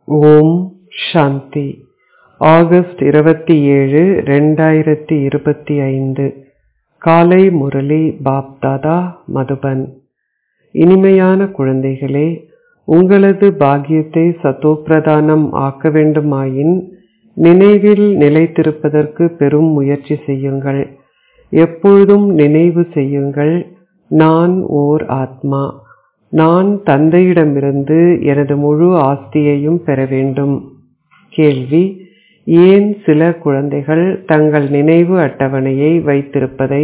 ஓம் சாந்தி August இருபத்தி ஏழு ரெண்டாயிரத்தி இருபத்தி ஐந்து காலை முரளி பாப்தாதா மதுபன் இனிமையான குழந்தைகளே உங்களது பாக்கியத்தை சத்தோப்பிரதானம் ஆக்க வேண்டுமாயின் நினைவில் நிலைத்திருப்பதற்கு பெரும் முயற்சி செய்யுங்கள் எப்பொழுதும் நினைவு செய்யுங்கள் நான் ஓர் ஆத்மா நான் தந்தையிடமிருந்து எனது முழு ஆஸ்தியையும் பெற வேண்டும் கேள்வி ஏன் சில குழந்தைகள் தங்கள் நினைவு அட்டவணையை வைத்திருப்பதை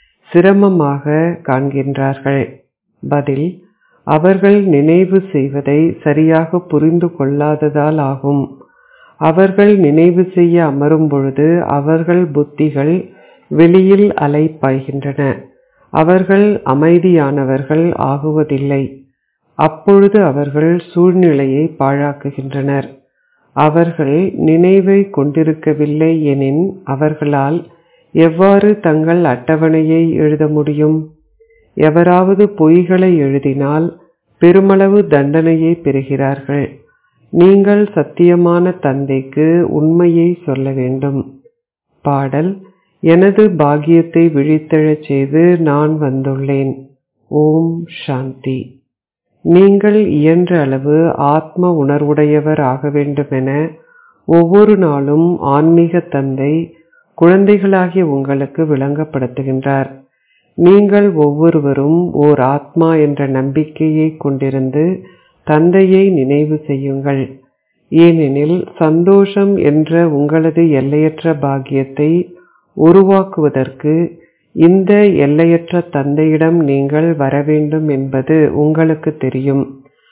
சிரமமாக காண்கின்றார்கள் பதில் அவர்கள் நினைவு செய்வதை சரியாக புரிந்து கொள்ளாததால் ஆகும் அவர்கள் நினைவு செய்ய அமரும் பொழுது அவர்கள் புத்திகள் வெளியில் அலைப்பாய்கின்றன அவர்கள் அமைதியானவர்கள் ஆகுவதில்லை அப்பொழுது அவர்கள் சூழ்நிலையை பாழாக்குகின்றனர் அவர்கள் நினைவை கொண்டிருக்கவில்லை எனின் அவர்களால் எவ்வாறு தங்கள் அட்டவணையை எழுத முடியும் எவராவது பொய்களை எழுதினால் பெருமளவு தண்டனையை பெறுகிறார்கள் நீங்கள் சத்தியமான தந்தைக்கு உண்மையை சொல்ல வேண்டும் பாடல் எனது பாக்கியத்தை விழித்தெழச் செய்து நான் வந்துள்ளேன் ஓம் சாந்தி நீங்கள் இயன்ற அளவு ஆத்ம உணர்வுடையவர் ஆக வேண்டுமென ஒவ்வொரு நாளும் ஆன்மீக தந்தை குழந்தைகளாகிய உங்களுக்கு விளங்கப்படுத்துகின்றார் நீங்கள் ஒவ்வொருவரும் ஓர் ஆத்மா என்ற நம்பிக்கையை கொண்டிருந்து தந்தையை நினைவு செய்யுங்கள் ஏனெனில் சந்தோஷம் என்ற உங்களது எல்லையற்ற பாக்கியத்தை உருவாக்குவதற்கு இந்த எல்லையற்ற தந்தையிடம் நீங்கள் வர வேண்டும் என்பது உங்களுக்கு தெரியும்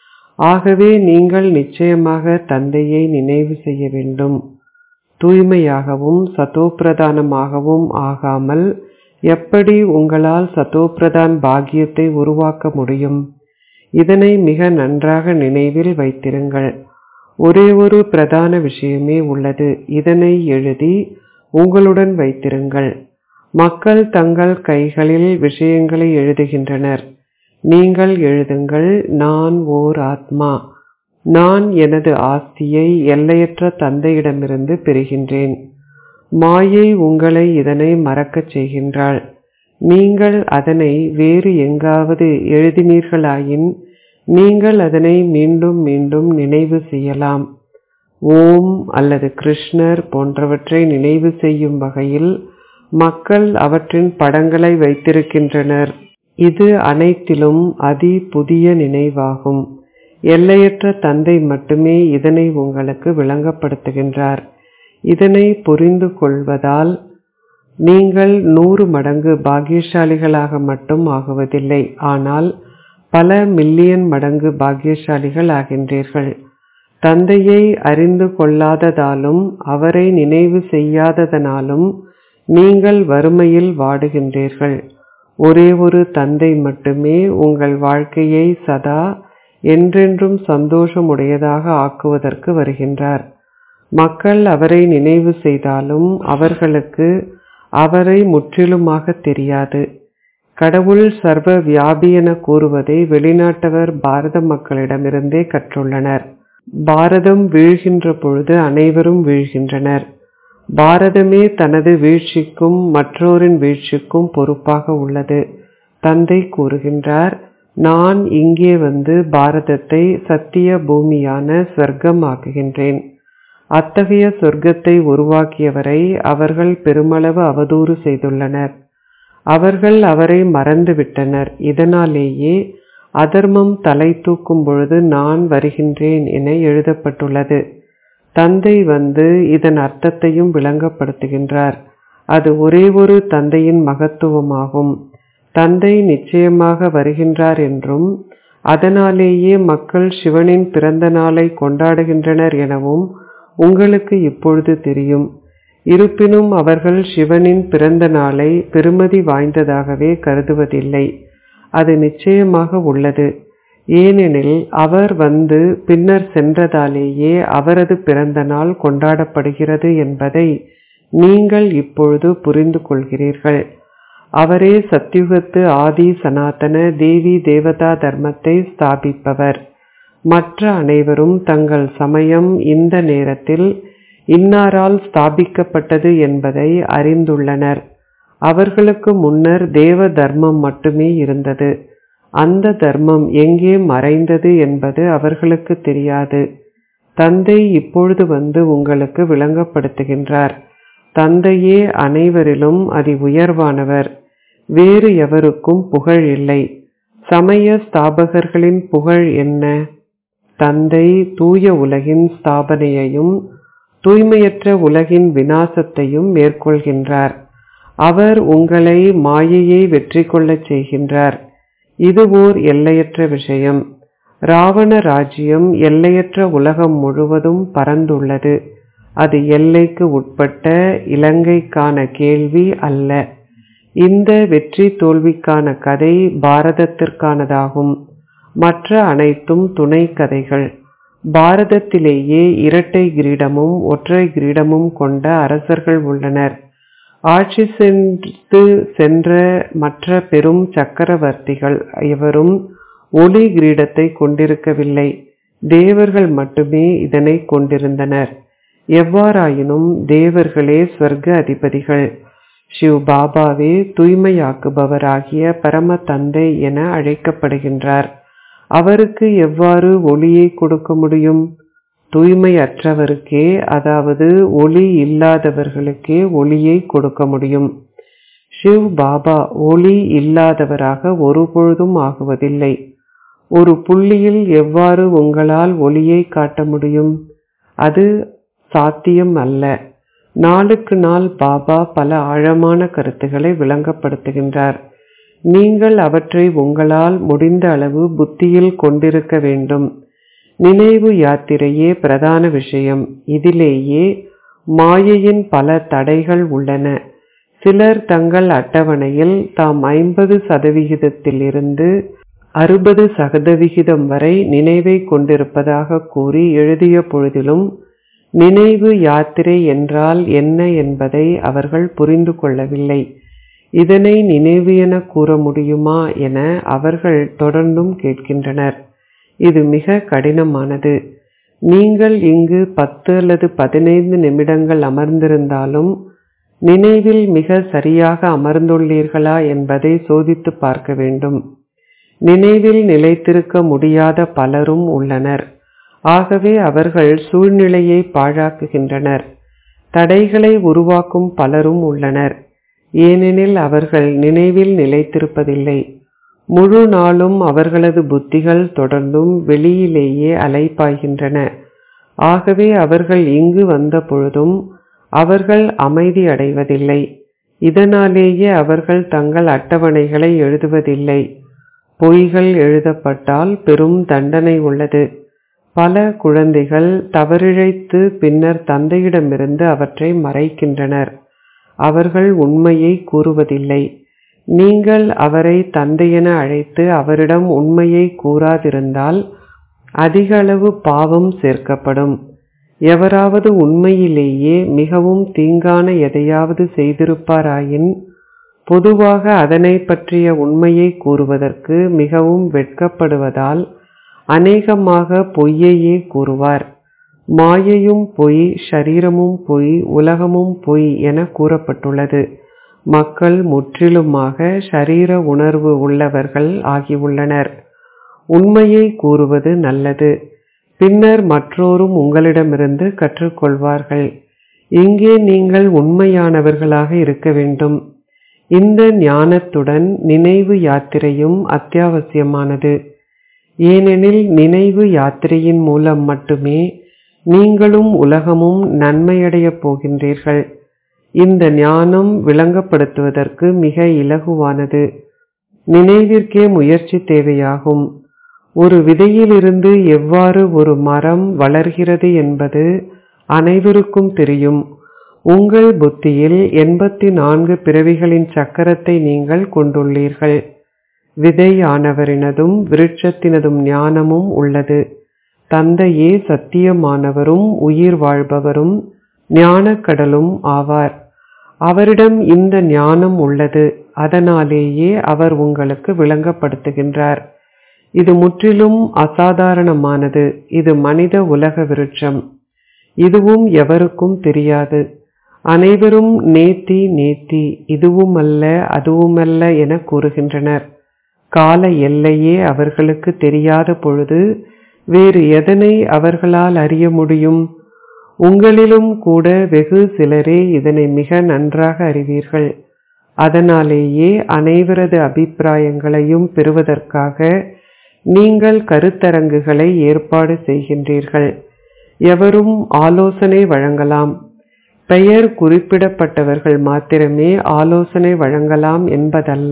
ஆகவே நீங்கள் நிச்சயமாக தந்தையை நினைவு செய்ய வேண்டும் தூய்மையாகவும் சதோப்பிரதானமாகவும் ஆகாமல் எப்படி உங்களால் சதோப்பிரதான் பாக்கியத்தை உருவாக்க முடியும் இதனை மிக நன்றாக நினைவில் வைத்திருங்கள் ஒரே ஒரு பிரதான விஷயமே உள்ளது இதனை எழுதி உங்களுடன் வைத்திருங்கள் மக்கள் தங்கள் கைகளில் விஷயங்களை எழுதுகின்றனர் நீங்கள் எழுதுங்கள் நான் ஓர் ஆத்மா நான் எனது ஆஸ்தியை எல்லையற்ற தந்தையிடமிருந்து பெறுகின்றேன் மாயை உங்களை இதனை மறக்கச் செய்கின்றாள் நீங்கள் அதனை வேறு எங்காவது எழுதினீர்களாயின் நீங்கள் அதனை மீண்டும் மீண்டும் நினைவு செய்யலாம் ஓம் அல்லது கிருஷ்ணர் போன்றவற்றை நினைவு செய்யும் வகையில் மக்கள் அவற்றின் படங்களை வைத்திருக்கின்றனர் இது அனைத்திலும் அதி புதிய நினைவாகும் எல்லையற்ற தந்தை மட்டுமே இதனை உங்களுக்கு விளங்கப்படுத்துகின்றார் இதனை புரிந்து கொள்வதால் நீங்கள் நூறு மடங்கு பாக்கியசாலிகளாக மட்டும் ஆகுவதில்லை ஆனால் பல மில்லியன் மடங்கு பாக்கியசாலிகள் ஆகின்றீர்கள் தந்தையை அறிந்து கொள்ளாததாலும் அவரை நினைவு செய்யாததனாலும் நீங்கள் வறுமையில் வாடுகின்றீர்கள் ஒரே ஒரு தந்தை மட்டுமே உங்கள் வாழ்க்கையை சதா என்றென்றும் சந்தோஷமுடையதாக ஆக்குவதற்கு வருகின்றார் மக்கள் அவரை நினைவு செய்தாலும் அவர்களுக்கு அவரை முற்றிலுமாக தெரியாது கடவுள் சர்வ வியாபி என கூறுவதை வெளிநாட்டவர் பாரத மக்களிடமிருந்தே கற்றுள்ளனர் பாரதம் வீழ்கின்ற பொழுது அனைவரும் வீழ்கின்றனர் பாரதமே தனது வீழ்ச்சிக்கும் மற்றோரின் வீழ்ச்சிக்கும் பொறுப்பாக உள்ளது தந்தை கூறுகின்றார் நான் இங்கே வந்து பாரதத்தை சத்திய பூமியான சொர்க்கம் ஆக்குகின்றேன் அத்தகைய சொர்க்கத்தை உருவாக்கியவரை அவர்கள் பெருமளவு அவதூறு செய்துள்ளனர் அவர்கள் அவரை மறந்துவிட்டனர் இதனாலேயே அதர்மம் தலை தூக்கும் பொழுது நான் வருகின்றேன் என எழுதப்பட்டுள்ளது தந்தை வந்து இதன் அர்த்தத்தையும் விளங்கப்படுத்துகின்றார் அது ஒரே ஒரு தந்தையின் மகத்துவமாகும் தந்தை நிச்சயமாக வருகின்றார் என்றும் அதனாலேயே மக்கள் சிவனின் பிறந்த நாளை கொண்டாடுகின்றனர் எனவும் உங்களுக்கு இப்பொழுது தெரியும் இருப்பினும் அவர்கள் சிவனின் பிறந்த நாளை பெருமதி வாய்ந்ததாகவே கருதுவதில்லை அது நிச்சயமாக உள்ளது ஏனெனில் அவர் வந்து பின்னர் சென்றதாலேயே அவரது பிறந்த நாள் கொண்டாடப்படுகிறது என்பதை நீங்கள் இப்பொழுது புரிந்து கொள்கிறீர்கள் அவரே சத்யுகத்து ஆதி சனாதன தேவி தேவதா தர்மத்தை ஸ்தாபிப்பவர் மற்ற அனைவரும் தங்கள் சமயம் இந்த நேரத்தில் இன்னாரால் ஸ்தாபிக்கப்பட்டது என்பதை அறிந்துள்ளனர் அவர்களுக்கு முன்னர் தேவ தர்மம் மட்டுமே இருந்தது அந்த தர்மம் எங்கே மறைந்தது என்பது அவர்களுக்கு தெரியாது தந்தை இப்பொழுது வந்து உங்களுக்கு விளங்கப்படுத்துகின்றார் தந்தையே அனைவரிலும் அதி உயர்வானவர் வேறு எவருக்கும் புகழ் இல்லை சமய ஸ்தாபகர்களின் புகழ் என்ன தந்தை தூய உலகின் ஸ்தாபனையையும் தூய்மையற்ற உலகின் வினாசத்தையும் மேற்கொள்கின்றார் அவர் உங்களை மாயையை வெற்றி கொள்ளச் செய்கின்றார் இது ஓர் எல்லையற்ற விஷயம் ராவண ராஜ்யம் எல்லையற்ற உலகம் முழுவதும் பரந்துள்ளது அது எல்லைக்கு உட்பட்ட இலங்கைக்கான கேள்வி அல்ல இந்த வெற்றி தோல்விக்கான கதை பாரதத்திற்கானதாகும் மற்ற அனைத்தும் துணை கதைகள் பாரதத்திலேயே இரட்டை கிரீடமும் ஒற்றை கிரீடமும் கொண்ட அரசர்கள் உள்ளனர் ஆட்சி சென்று சென்ற மற்ற பெரும் சக்கரவர்த்திகள் எவரும் ஒளி கிரீடத்தை கொண்டிருக்கவில்லை தேவர்கள் மட்டுமே இதனை கொண்டிருந்தனர் எவ்வாறாயினும் தேவர்களே ஸ்வர்க்க அதிபதிகள் சிவ் பாபாவே தூய்மையாக்குபவராகிய பரம தந்தை என அழைக்கப்படுகின்றார் அவருக்கு எவ்வாறு ஒளியை கொடுக்க முடியும் தூய்மையற்றவருக்கே அதாவது ஒளி இல்லாதவர்களுக்கே ஒளியை கொடுக்க முடியும் சிவ் பாபா ஒளி இல்லாதவராக ஒருபொழுதும் ஆகுவதில்லை ஒரு புள்ளியில் எவ்வாறு உங்களால் ஒளியை காட்ட முடியும் அது சாத்தியம் அல்ல நாளுக்கு நாள் பாபா பல ஆழமான கருத்துக்களை விளங்கப்படுத்துகின்றார் நீங்கள் அவற்றை உங்களால் முடிந்த அளவு புத்தியில் கொண்டிருக்க வேண்டும் நினைவு யாத்திரையே பிரதான விஷயம் இதிலேயே மாயையின் பல தடைகள் உள்ளன சிலர் தங்கள் அட்டவணையில் தாம் ஐம்பது சதவிகிதத்திலிருந்து அறுபது சதவிகிதம் வரை நினைவை கொண்டிருப்பதாக கூறி எழுதிய பொழுதிலும் நினைவு யாத்திரை என்றால் என்ன என்பதை அவர்கள் புரிந்து கொள்ளவில்லை இதனை நினைவு என கூற முடியுமா என அவர்கள் தொடர்ந்தும் கேட்கின்றனர் இது மிக கடினமானது நீங்கள் இங்கு பத்து அல்லது பதினைந்து நிமிடங்கள் அமர்ந்திருந்தாலும் நினைவில் மிக சரியாக அமர்ந்துள்ளீர்களா என்பதை சோதித்து பார்க்க வேண்டும் நினைவில் நிலைத்திருக்க முடியாத பலரும் உள்ளனர் ஆகவே அவர்கள் சூழ்நிலையை பாழாக்குகின்றனர் தடைகளை உருவாக்கும் பலரும் உள்ளனர் ஏனெனில் அவர்கள் நினைவில் நிலைத்திருப்பதில்லை முழு நாளும் அவர்களது புத்திகள் தொடர்ந்தும் வெளியிலேயே அலைப்பாய்கின்றன ஆகவே அவர்கள் இங்கு வந்த பொழுதும் அவர்கள் அமைதி அடைவதில்லை இதனாலேயே அவர்கள் தங்கள் அட்டவணைகளை எழுதுவதில்லை பொய்கள் எழுதப்பட்டால் பெரும் தண்டனை உள்ளது பல குழந்தைகள் தவறிழைத்து பின்னர் தந்தையிடமிருந்து அவற்றை மறைக்கின்றனர் அவர்கள் உண்மையை கூறுவதில்லை நீங்கள் அவரை தந்தையென அழைத்து அவரிடம் உண்மையை கூறாதிருந்தால் அதிக அளவு பாவம் சேர்க்கப்படும் எவராவது உண்மையிலேயே மிகவும் தீங்கான எதையாவது செய்திருப்பாராயின் பொதுவாக அதனை பற்றிய உண்மையை கூறுவதற்கு மிகவும் வெட்கப்படுவதால் அநேகமாக பொய்யையே கூறுவார் மாயையும் பொய் ஷரீரமும் பொய் உலகமும் பொய் என கூறப்பட்டுள்ளது மக்கள் முற்றிலுமாக ஷரீர உணர்வு உள்ளவர்கள் ஆகியுள்ளனர் உண்மையை கூறுவது நல்லது பின்னர் மற்றோரும் உங்களிடமிருந்து கற்றுக்கொள்வார்கள் இங்கே நீங்கள் உண்மையானவர்களாக இருக்க வேண்டும் இந்த ஞானத்துடன் நினைவு யாத்திரையும் அத்தியாவசியமானது ஏனெனில் நினைவு யாத்திரையின் மூலம் மட்டுமே நீங்களும் உலகமும் நன்மையடையப் போகின்றீர்கள் இந்த ஞானம் விளங்கப்படுத்துவதற்கு மிக இலகுவானது நினைவிற்கே முயற்சி தேவையாகும் ஒரு விதையிலிருந்து எவ்வாறு ஒரு மரம் வளர்கிறது என்பது அனைவருக்கும் தெரியும் உங்கள் புத்தியில் எண்பத்தி நான்கு பிறவிகளின் சக்கரத்தை நீங்கள் கொண்டுள்ளீர்கள் விதையானவரினதும் விருட்சத்தினதும் ஞானமும் உள்ளது தந்தையே சத்தியமானவரும் உயிர் வாழ்பவரும் ஞானக்கடலும் ஆவார் அவரிடம் இந்த ஞானம் உள்ளது அதனாலேயே அவர் உங்களுக்கு விளங்கப்படுத்துகின்றார் இது முற்றிலும் அசாதாரணமானது இது மனித உலக விருட்சம் இதுவும் எவருக்கும் தெரியாது அனைவரும் நேத்தி நேத்தி இதுவுமல்ல அதுவுமல்ல என கூறுகின்றனர் கால எல்லையே அவர்களுக்கு தெரியாத பொழுது வேறு எதனை அவர்களால் அறிய முடியும் உங்களிலும் கூட வெகு சிலரே இதனை மிக நன்றாக அறிவீர்கள் அதனாலேயே அனைவரது அபிப்பிராயங்களையும் பெறுவதற்காக நீங்கள் கருத்தரங்குகளை ஏற்பாடு செய்கின்றீர்கள் எவரும் ஆலோசனை வழங்கலாம் பெயர் குறிப்பிடப்பட்டவர்கள் மாத்திரமே ஆலோசனை வழங்கலாம் என்பதல்ல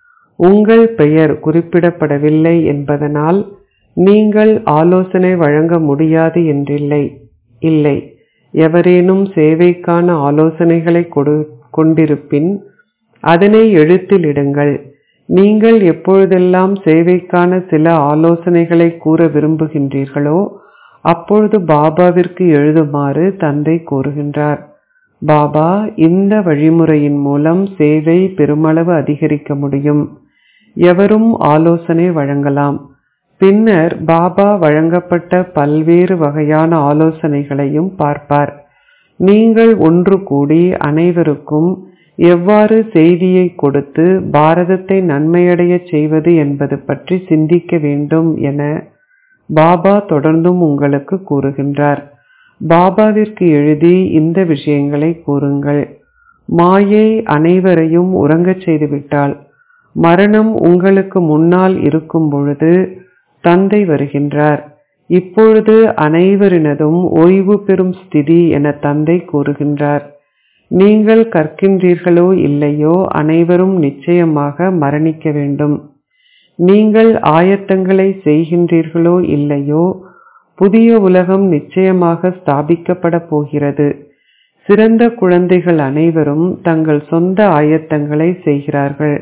உங்கள் பெயர் குறிப்பிடப்படவில்லை என்பதனால் நீங்கள் ஆலோசனை வழங்க முடியாது என்றில்லை இல்லை எவரேனும் சேவைக்கான ஆலோசனைகளை கொடு கொண்டிருப்பின் அதனை எழுத்தில் இடுங்கள் நீங்கள் எப்பொழுதெல்லாம் சேவைக்கான சில ஆலோசனைகளை கூற விரும்புகின்றீர்களோ அப்பொழுது பாபாவிற்கு எழுதுமாறு தந்தை கூறுகின்றார் பாபா இந்த வழிமுறையின் மூலம் சேவை பெருமளவு அதிகரிக்க முடியும் எவரும் ஆலோசனை வழங்கலாம் பின்னர் பாபா வழங்கப்பட்ட பல்வேறு வகையான ஆலோசனைகளையும் பார்ப்பார் நீங்கள் ஒன்று கூடி அனைவருக்கும் எவ்வாறு செய்தியை கொடுத்து பாரதத்தை நன்மையடைய செய்வது என்பது பற்றி சிந்திக்க வேண்டும் என பாபா தொடர்ந்தும் உங்களுக்கு கூறுகின்றார் பாபாவிற்கு எழுதி இந்த விஷயங்களை கூறுங்கள் மாயை அனைவரையும் உறங்கச் செய்துவிட்டால் மரணம் உங்களுக்கு முன்னால் இருக்கும் பொழுது தந்தை வருகின்றார் இப்பொழுது அனைவரினதும் ஓய்வு பெறும் ஸ்திதி என தந்தை கூறுகின்றார் நீங்கள் கற்கின்றீர்களோ இல்லையோ அனைவரும் நிச்சயமாக மரணிக்க வேண்டும் நீங்கள் ஆயத்தங்களை செய்கின்றீர்களோ இல்லையோ புதிய உலகம் நிச்சயமாக ஸ்தாபிக்கப்பட போகிறது சிறந்த குழந்தைகள் அனைவரும் தங்கள் சொந்த ஆயத்தங்களை செய்கிறார்கள்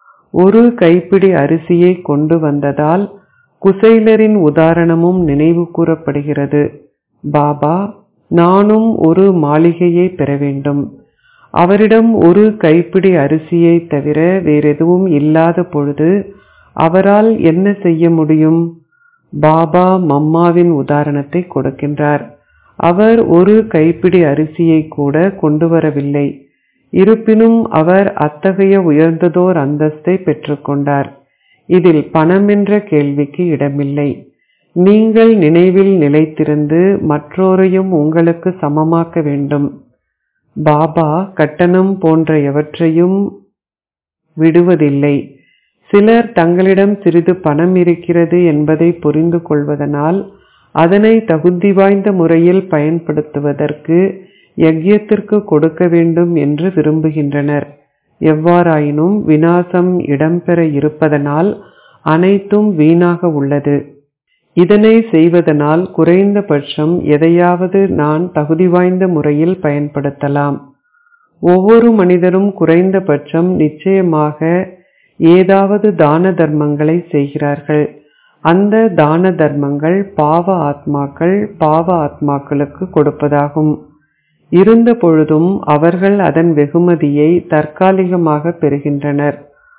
ஒரு கைப்பிடி அரிசியை கொண்டு வந்ததால் குசைலரின் உதாரணமும் நினைவு கூறப்படுகிறது பாபா நானும் ஒரு மாளிகையை பெற வேண்டும் அவரிடம் ஒரு கைப்பிடி அரிசியை தவிர வேறெதுவும் இல்லாத பொழுது அவரால் என்ன செய்ய முடியும் பாபா மம்மாவின் உதாரணத்தை கொடுக்கின்றார் அவர் ஒரு கைப்பிடி அரிசியை கூட கொண்டு வரவில்லை இருப்பினும் அவர் அத்தகைய உயர்ந்ததோர் அந்தஸ்தை பெற்றுக்கொண்டார் இதில் பணம் என்ற கேள்விக்கு இடமில்லை நீங்கள் நினைவில் நிலைத்திருந்து மற்றோரையும் உங்களுக்கு சமமாக்க வேண்டும் பாபா கட்டணம் போன்ற எவற்றையும் விடுவதில்லை சிலர் தங்களிடம் சிறிது பணம் இருக்கிறது என்பதை புரிந்து கொள்வதனால் அதனை தகுதி வாய்ந்த முறையில் பயன்படுத்துவதற்கு யஜ்யத்திற்கு கொடுக்க வேண்டும் என்று விரும்புகின்றனர் எவ்வாறாயினும் வினாசம் இடம்பெற இருப்பதனால் அனைத்தும் வீணாக உள்ளது இதனை செய்வதனால் குறைந்தபட்சம் எதையாவது நான் தகுதி வாய்ந்த முறையில் பயன்படுத்தலாம் ஒவ்வொரு மனிதரும் குறைந்தபட்சம் நிச்சயமாக ஏதாவது தான தர்மங்களை செய்கிறார்கள் அந்த தான தர்மங்கள் பாவ ஆத்மாக்கள் பாவ ஆத்மாக்களுக்கு கொடுப்பதாகும் இருந்த பொழுதும் அவர்கள் அதன் வெகுமதியை தற்காலிகமாக பெறுகின்றனர்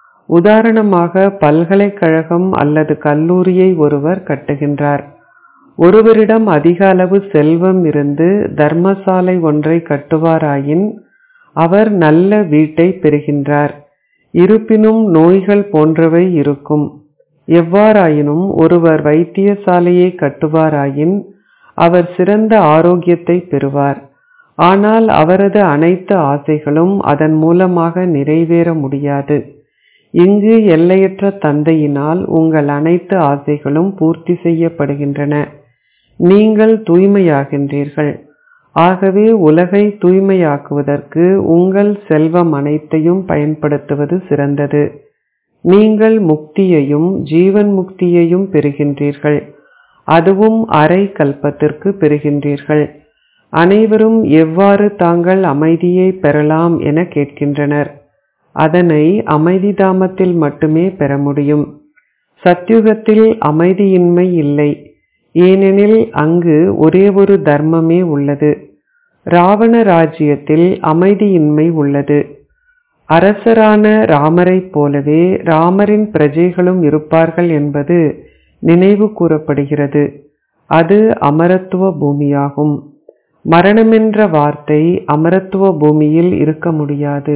உதாரணமாக பல்கலைக்கழகம் அல்லது கல்லூரியை ஒருவர் கட்டுகின்றார் ஒருவரிடம் அதிக அளவு செல்வம் இருந்து தர்மசாலை ஒன்றை கட்டுவாராயின் அவர் நல்ல வீட்டை பெறுகின்றார் இருப்பினும் நோய்கள் போன்றவை இருக்கும் எவ்வாறாயினும் ஒருவர் வைத்தியசாலையை கட்டுவாராயின் அவர் சிறந்த ஆரோக்கியத்தை பெறுவார் ஆனால் அவரது அனைத்து ஆசைகளும் அதன் மூலமாக நிறைவேற முடியாது இங்கு எல்லையற்ற தந்தையினால் உங்கள் அனைத்து ஆசைகளும் பூர்த்தி செய்யப்படுகின்றன நீங்கள் தூய்மையாகின்றீர்கள் ஆகவே உலகை தூய்மையாக்குவதற்கு உங்கள் செல்வம் அனைத்தையும் பயன்படுத்துவது சிறந்தது நீங்கள் முக்தியையும் ஜீவன் முக்தியையும் பெறுகின்றீர்கள் அதுவும் அரை கல்பத்திற்கு பெறுகின்றீர்கள் அனைவரும் எவ்வாறு தாங்கள் அமைதியை பெறலாம் என கேட்கின்றனர் அதனை அமைதி தாமத்தில் மட்டுமே பெற முடியும் சத்யுகத்தில் அமைதியின்மை இல்லை ஏனெனில் அங்கு ஒரே ஒரு தர்மமே உள்ளது ராவண ராஜ்யத்தில் அமைதியின்மை உள்ளது அரசரான ராமரைப் போலவே ராமரின் பிரஜைகளும் இருப்பார்கள் என்பது நினைவு கூறப்படுகிறது அது அமரத்துவ பூமியாகும் மரணமென்ற வார்த்தை அமரத்துவ பூமியில் இருக்க முடியாது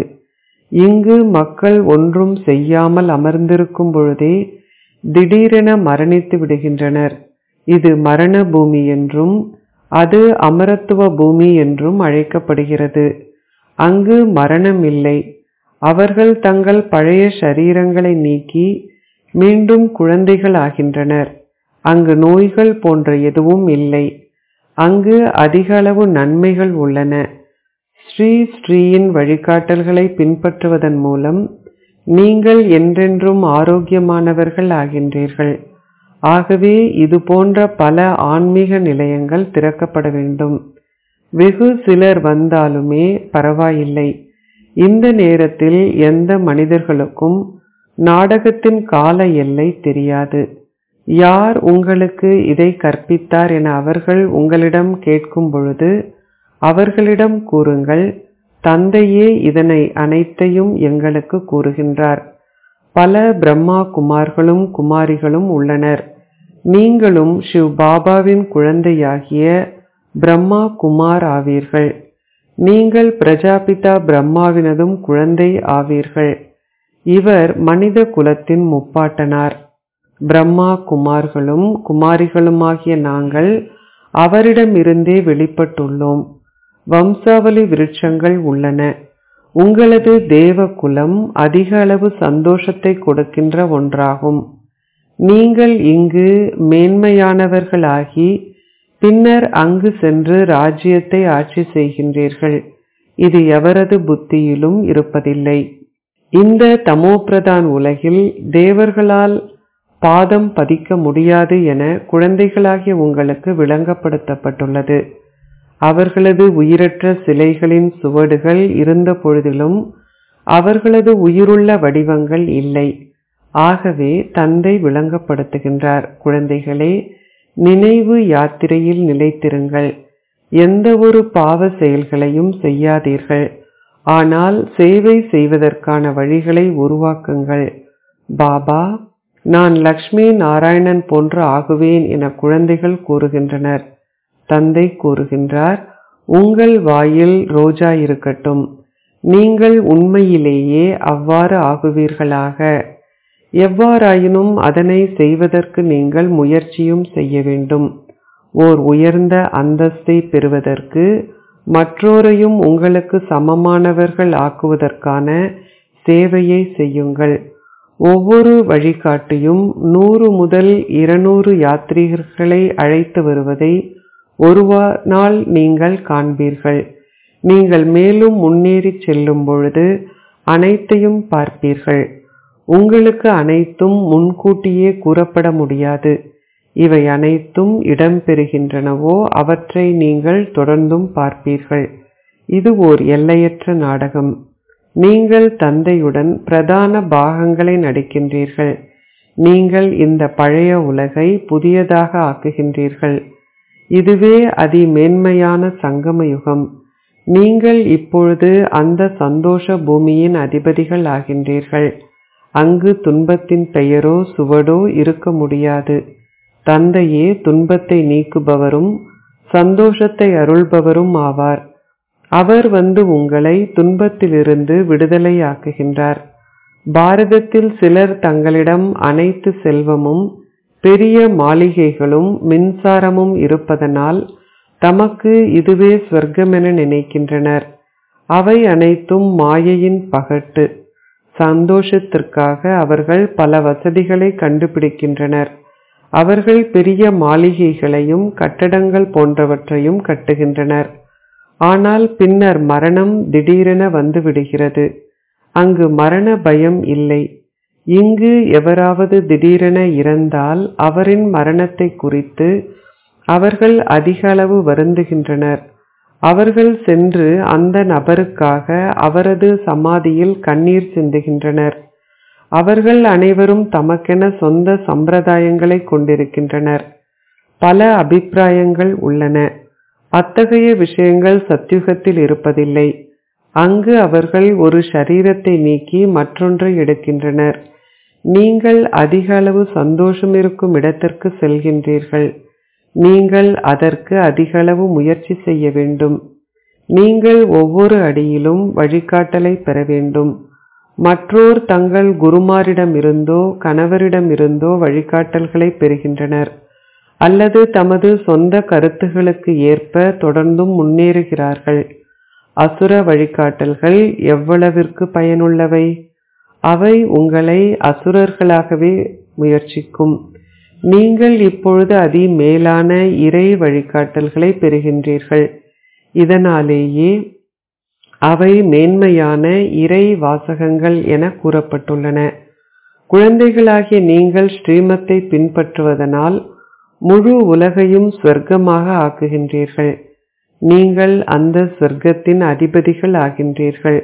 இங்கு மக்கள் ஒன்றும் செய்யாமல் அமர்ந்திருக்கும் பொழுதே திடீரென மரணித்து விடுகின்றனர் இது மரண பூமி என்றும் அது அமரத்துவ பூமி என்றும் அழைக்கப்படுகிறது அங்கு மரணம் இல்லை அவர்கள் தங்கள் பழைய சரீரங்களை நீக்கி மீண்டும் குழந்தைகள் ஆகின்றனர் அங்கு நோய்கள் போன்ற எதுவும் இல்லை அங்கு அதிக அளவு நன்மைகள் உள்ளன ஸ்ரீ ஸ்ரீயின் வழிகாட்டல்களை பின்பற்றுவதன் மூலம் நீங்கள் என்றென்றும் ஆரோக்கியமானவர்கள் ஆகின்றீர்கள் ஆகவே இது போன்ற பல ஆன்மீக நிலையங்கள் திறக்கப்பட வேண்டும் வெகு சிலர் வந்தாலுமே பரவாயில்லை இந்த நேரத்தில் எந்த மனிதர்களுக்கும் நாடகத்தின் கால எல்லை தெரியாது யார் உங்களுக்கு இதை கற்பித்தார் என அவர்கள் உங்களிடம் கேட்கும் பொழுது அவர்களிடம் கூறுங்கள் தந்தையே இதனை அனைத்தையும் எங்களுக்கு கூறுகின்றார் பல பிரம்மா குமார்களும் குமாரிகளும் உள்ளனர் நீங்களும் சிவ் பாபாவின் குழந்தையாகிய பிரம்மா குமார் ஆவீர்கள் நீங்கள் பிரஜாபிதா பிரம்மாவினதும் குழந்தை ஆவீர்கள் இவர் மனித குலத்தின் முப்பாட்டனார் பிரம்மா குமார்களும் குமாரிகளுமாகிய நாங்கள் அவரிடமிருந்தே வெளிப்பட்டுள்ளோம் வம்சாவளி விருட்சங்கள் உள்ளன உங்களது தேவ குலம் அதிக அளவு சந்தோஷத்தை கொடுக்கின்ற ஒன்றாகும் நீங்கள் இங்கு மேன்மையானவர்களாகி பின்னர் அங்கு சென்று ராஜ்யத்தை ஆட்சி செய்கின்றீர்கள் இது எவரது புத்தியிலும் இருப்பதில்லை இந்த தமோபிரதான் உலகில் தேவர்களால் பாதம் பதிக்க முடியாது என குழந்தைகளாகிய உங்களுக்கு விளங்கப்படுத்தப்பட்டுள்ளது அவர்களது உயிரற்ற சிலைகளின் சுவடுகள் இருந்த பொழுதிலும் அவர்களது உயிருள்ள வடிவங்கள் இல்லை ஆகவே தந்தை விளங்கப்படுத்துகின்றார் குழந்தைகளே நினைவு யாத்திரையில் நிலைத்திருங்கள் எந்த ஒரு பாவ செயல்களையும் செய்யாதீர்கள் ஆனால் சேவை செய்வதற்கான வழிகளை உருவாக்குங்கள் பாபா நான் லக்ஷ்மி நாராயணன் போன்று ஆகுவேன் என குழந்தைகள் கூறுகின்றனர் தந்தை கூறுகின்றார் உங்கள் வாயில் ரோஜா இருக்கட்டும் நீங்கள் உண்மையிலேயே அவ்வாறு ஆகுவீர்களாக எவ்வாறாயினும் அதனை செய்வதற்கு நீங்கள் முயற்சியும் செய்ய வேண்டும் ஓர் உயர்ந்த அந்தஸ்தை பெறுவதற்கு மற்றோரையும் உங்களுக்கு சமமானவர்கள் ஆக்குவதற்கான சேவையை செய்யுங்கள் ஒவ்வொரு வழிகாட்டியும் நூறு முதல் இருநூறு யாத்ரீகர்களை அழைத்து வருவதை ஒரு நாள் நீங்கள் காண்பீர்கள் நீங்கள் மேலும் முன்னேறி செல்லும் பொழுது அனைத்தையும் பார்ப்பீர்கள் உங்களுக்கு அனைத்தும் முன்கூட்டியே கூறப்பட முடியாது இவை அனைத்தும் இடம்பெறுகின்றனவோ அவற்றை நீங்கள் தொடர்ந்தும் பார்ப்பீர்கள் இது ஓர் எல்லையற்ற நாடகம் நீங்கள் தந்தையுடன் பிரதான பாகங்களை நடிக்கின்றீர்கள் நீங்கள் இந்த பழைய உலகை புதியதாக ஆக்குகின்றீர்கள் இதுவே அதி மேன்மையான சங்கம யுகம் நீங்கள் இப்பொழுது அந்த சந்தோஷ பூமியின் அதிபதிகள் ஆகின்றீர்கள் அங்கு துன்பத்தின் பெயரோ சுவடோ இருக்க முடியாது தந்தையே துன்பத்தை நீக்குபவரும் சந்தோஷத்தை அருள்பவரும் ஆவார் அவர் வந்து உங்களை துன்பத்திலிருந்து விடுதலையாக்குகின்றார் பாரதத்தில் சிலர் தங்களிடம் அனைத்து செல்வமும் பெரிய மாளிகைகளும் மின்சாரமும் இருப்பதனால் தமக்கு இதுவே சொர்க்கமென நினைக்கின்றனர் அவை அனைத்தும் மாயையின் பகட்டு சந்தோஷத்திற்காக அவர்கள் பல வசதிகளை கண்டுபிடிக்கின்றனர் அவர்கள் பெரிய மாளிகைகளையும் கட்டடங்கள் போன்றவற்றையும் கட்டுகின்றனர் ஆனால் பின்னர் மரணம் திடீரென வந்து விடுகிறது அங்கு மரண பயம் இல்லை இங்கு எவராவது திடீரென இறந்தால் அவரின் மரணத்தை குறித்து அவர்கள் அதிக அளவு வருந்துகின்றனர் அவர்கள் சென்று அந்த நபருக்காக அவரது சமாதியில் கண்ணீர் சிந்துகின்றனர் அவர்கள் அனைவரும் தமக்கென சொந்த சம்பிரதாயங்களை கொண்டிருக்கின்றனர் பல அபிப்பிராயங்கள் உள்ளன அத்தகைய விஷயங்கள் சத்தியுகத்தில் இருப்பதில்லை அங்கு அவர்கள் ஒரு சரீரத்தை நீக்கி மற்றொன்றை எடுக்கின்றனர் நீங்கள் அதிக அளவு சந்தோஷம் இருக்கும் இடத்திற்கு செல்கின்றீர்கள் நீங்கள் அதற்கு அதிக அளவு முயற்சி செய்ய வேண்டும் நீங்கள் ஒவ்வொரு அடியிலும் வழிகாட்டலை பெற வேண்டும் மற்றோர் தங்கள் குருமாரிடமிருந்தோ கணவரிடமிருந்தோ வழிகாட்டல்களை பெறுகின்றனர் அல்லது தமது சொந்த கருத்துகளுக்கு ஏற்ப தொடர்ந்தும் முன்னேறுகிறார்கள் அசுர வழிகாட்டல்கள் எவ்வளவிற்கு பயனுள்ளவை அவை உங்களை அசுரர்களாகவே முயற்சிக்கும் நீங்கள் இப்பொழுது அதி மேலான இறை வழிகாட்டல்களை பெறுகின்றீர்கள் இதனாலேயே அவை மேன்மையான இறை வாசகங்கள் என கூறப்பட்டுள்ளன குழந்தைகளாகிய நீங்கள் ஸ்ரீமத்தை பின்பற்றுவதனால் முழு உலகையும் ஸ்வர்க்கமாக ஆக்குகின்றீர்கள் நீங்கள் அந்த ஸ்வர்க்கத்தின் அதிபதிகள் ஆகின்றீர்கள்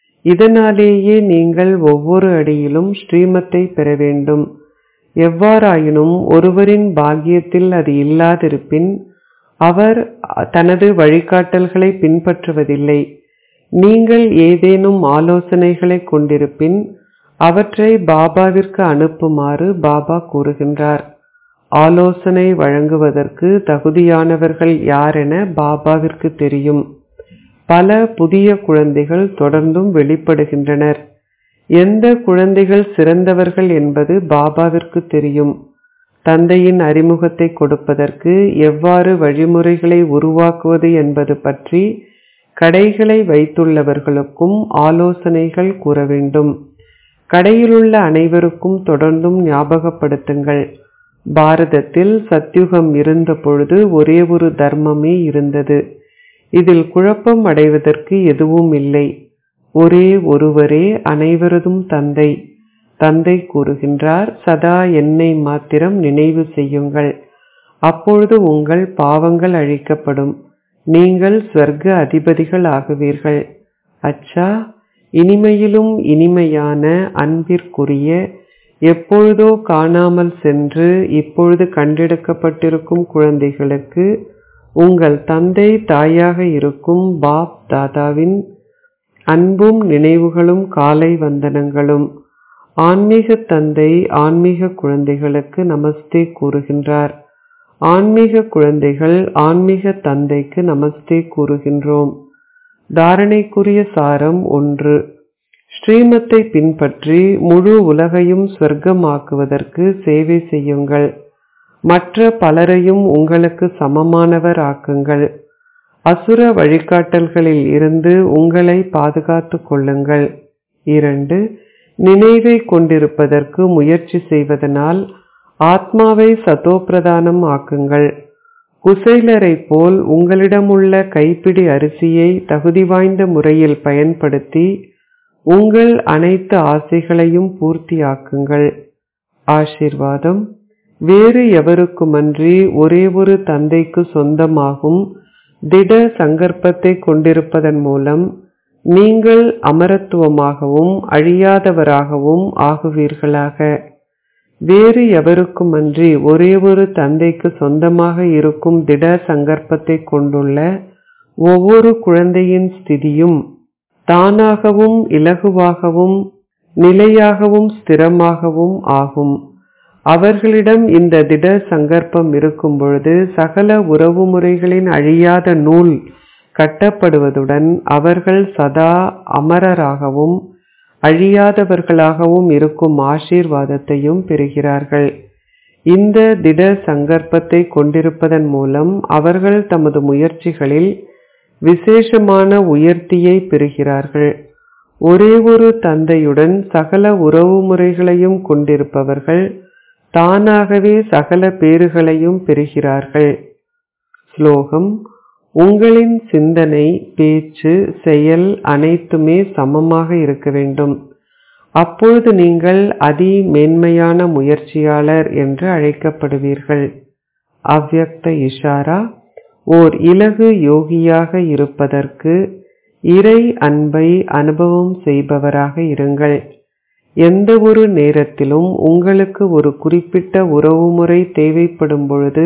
இதனாலேயே நீங்கள் ஒவ்வொரு அடியிலும் ஸ்ரீமத்தை பெற வேண்டும் எவ்வாறாயினும் ஒருவரின் பாக்கியத்தில் அது இல்லாதிருப்பின் அவர் தனது வழிகாட்டல்களை பின்பற்றுவதில்லை நீங்கள் ஏதேனும் ஆலோசனைகளை கொண்டிருப்பின் அவற்றை பாபாவிற்கு அனுப்புமாறு பாபா கூறுகின்றார் ஆலோசனை வழங்குவதற்கு தகுதியானவர்கள் யாரென பாபாவிற்கு தெரியும் பல புதிய குழந்தைகள் தொடர்ந்தும் வெளிப்படுகின்றனர் எந்த குழந்தைகள் சிறந்தவர்கள் என்பது பாபாவிற்கு தெரியும் தந்தையின் அறிமுகத்தை கொடுப்பதற்கு எவ்வாறு வழிமுறைகளை உருவாக்குவது என்பது பற்றி கடைகளை வைத்துள்ளவர்களுக்கும் ஆலோசனைகள் கூற வேண்டும் கடையிலுள்ள அனைவருக்கும் தொடர்ந்தும் ஞாபகப்படுத்துங்கள் பாரதத்தில் சத்யுகம் இருந்த பொழுது ஒரே ஒரு தர்மமே இருந்தது இதில் குழப்பம் அடைவதற்கு எதுவும் இல்லை ஒரே ஒருவரே அனைவரதும் தந்தை தந்தை கூறுகின்றார் சதா என்னை மாத்திரம் நினைவு செய்யுங்கள் அப்பொழுது உங்கள் பாவங்கள் அழிக்கப்படும் நீங்கள் ஸ்வர்க்க அதிபதிகள் ஆகுவீர்கள் அச்சா இனிமையிலும் இனிமையான அன்பிற்குரிய எப்பொழுதோ காணாமல் சென்று இப்பொழுது கண்டெடுக்கப்பட்டிருக்கும் குழந்தைகளுக்கு உங்கள் தந்தை தாயாக இருக்கும் பாப் தாதாவின் அன்பும் நினைவுகளும் காலை வந்தனங்களும் ஆன்மீக தந்தை ஆன்மீக குழந்தைகளுக்கு நமஸ்தே கூறுகின்றார் ஆன்மீக குழந்தைகள் ஆன்மீக தந்தைக்கு நமஸ்தே கூறுகின்றோம் தாரணைக்குரிய சாரம் ஒன்று ஸ்ரீமத்தை பின்பற்றி முழு உலகையும் சொர்க்கமாக்குவதற்கு சேவை செய்யுங்கள் மற்ற பலரையும் உங்களுக்கு சமமானவர் ஆக்குங்கள் அசுர வழிகாட்டல்களில் இருந்து உங்களை பாதுகாத்துக் கொள்ளுங்கள் இரண்டு நினைவை கொண்டிருப்பதற்கு முயற்சி செய்வதனால் ஆத்மாவை சதோப்பிரதானம் ஆக்குங்கள் குசைலரை போல் உங்களிடமுள்ள கைப்பிடி அரிசியை தகுதி வாய்ந்த முறையில் பயன்படுத்தி உங்கள் அனைத்து ஆசைகளையும் பூர்த்தியாக்குங்கள் ஆசிர்வாதம் வேறு எவருக்குமன்றி ஒரே ஒரு தந்தைக்கு சொந்தமாகும் திட சங்கற்பத்தை கொண்டிருப்பதன் மூலம் நீங்கள் அமரத்துவமாகவும் அழியாதவராகவும் ஆகுவீர்களாக வேறு எவருக்குமன்றி ஒரே ஒரு தந்தைக்கு சொந்தமாக இருக்கும் திட சங்கற்பத்தை கொண்டுள்ள ஒவ்வொரு குழந்தையின் ஸ்திதியும் தானாகவும் இலகுவாகவும் நிலையாகவும் ஸ்திரமாகவும் ஆகும் அவர்களிடம் இந்த திட சங்கற்பம் இருக்கும் பொழுது சகல உறவு முறைகளின் அழியாத நூல் கட்டப்படுவதுடன் அவர்கள் சதா அமரராகவும் அழியாதவர்களாகவும் இருக்கும் ஆசீர்வாதத்தையும் பெறுகிறார்கள் இந்த திட சங்கற்பத்தை கொண்டிருப்பதன் மூலம் அவர்கள் தமது முயற்சிகளில் விசேஷமான உயர்த்தியை பெறுகிறார்கள் ஒரே ஒரு தந்தையுடன் சகல உறவு முறைகளையும் கொண்டிருப்பவர்கள் தானாகவே சகல பேறுகளையும் பெறுகிறார்கள் ஸ்லோகம் உங்களின் சிந்தனை பேச்சு செயல் அனைத்துமே சமமாக இருக்க வேண்டும் அப்பொழுது நீங்கள் அதி மேன்மையான முயற்சியாளர் என்று அழைக்கப்படுவீர்கள் அவ்யக்த இஷாரா ஓர் இலகு யோகியாக இருப்பதற்கு இறை அன்பை அனுபவம் செய்பவராக இருங்கள் எந்த ஒரு நேரத்திலும் உங்களுக்கு ஒரு குறிப்பிட்ட உறவுமுறை தேவைப்படும் பொழுது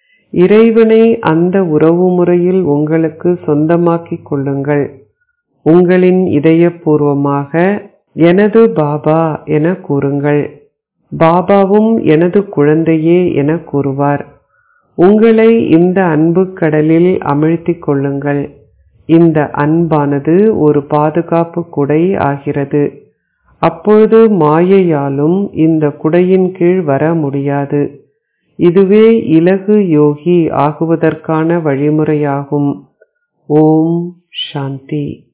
இறைவனை அந்த உறவுமுறையில் உங்களுக்கு சொந்தமாக்கிக் கொள்ளுங்கள் உங்களின் இதயபூர்வமாக எனது பாபா என கூறுங்கள் பாபாவும் எனது குழந்தையே என கூறுவார் உங்களை இந்த அன்பு கடலில் அமிழ்த்திக் கொள்ளுங்கள் இந்த அன்பானது ஒரு பாதுகாப்பு குடை ஆகிறது அப்பொழுது மாயையாலும் இந்த குடையின் கீழ் வர முடியாது இதுவே இலகு யோகி ஆகுவதற்கான வழிமுறையாகும் ஓம் சாந்தி